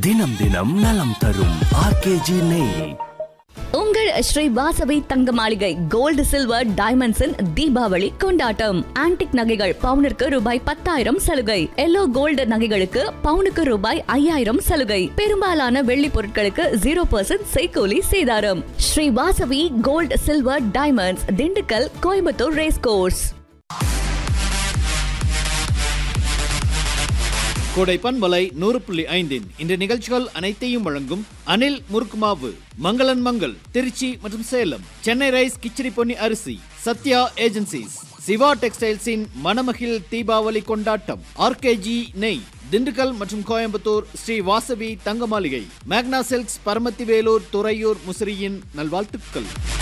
தினம் தினம் நலம் தரும் ஆர்கேஜி நெய் உங்கள் ஸ்ரீ வாசவி தங்க மாளிகை கோல்டு சில்வர் டைமண்ட்ஸின் தீபாவளி கொண்டாட்டம் ஆன்டிக் நகைகள் பவுனிற்கு ரூபாய் பத்தாயிரம் சலுகை எல்லோ கோல்டு நகைகளுக்கு பவுனுக்கு ரூபாய் ஐயாயிரம் சலுகை பெரும்பாலான வெள்ளி பொருட்களுக்கு ஜீரோ பர்சன்ட் செய்கூலி சேதாரம் Shri Vasavi gold silver diamonds Dindigul Coimbatore race course Kodai பண்பலை நூறு புள்ளி ஐந்தின் இந்த நிகழ்ச்சிகள் அனைத்தையும் வழங்கும் அனில் முருக்குமாவு மங்களன் மங்கள் திருச்சி மற்றும் சேலம் சென்னை ரைஸ் கிச்சடி பொன்னி அரிசி சத்யா ஏஜென்சிஸ் சிவா டெக்ஸ்டைல்ஸின் மணமகிழ் தீபாவளி கொண்டாட்டம் ஆர்கேஜி நெய் திண்டுக்கல் மற்றும் கோயம்புத்தூர் ஸ்ரீ வாசவி தங்க மாளிகை மேக்னா சில்க்ஸ் பரமத்தி வேலூர் துறையூர் முசிறியின் நல்வாழ்த்துக்கள்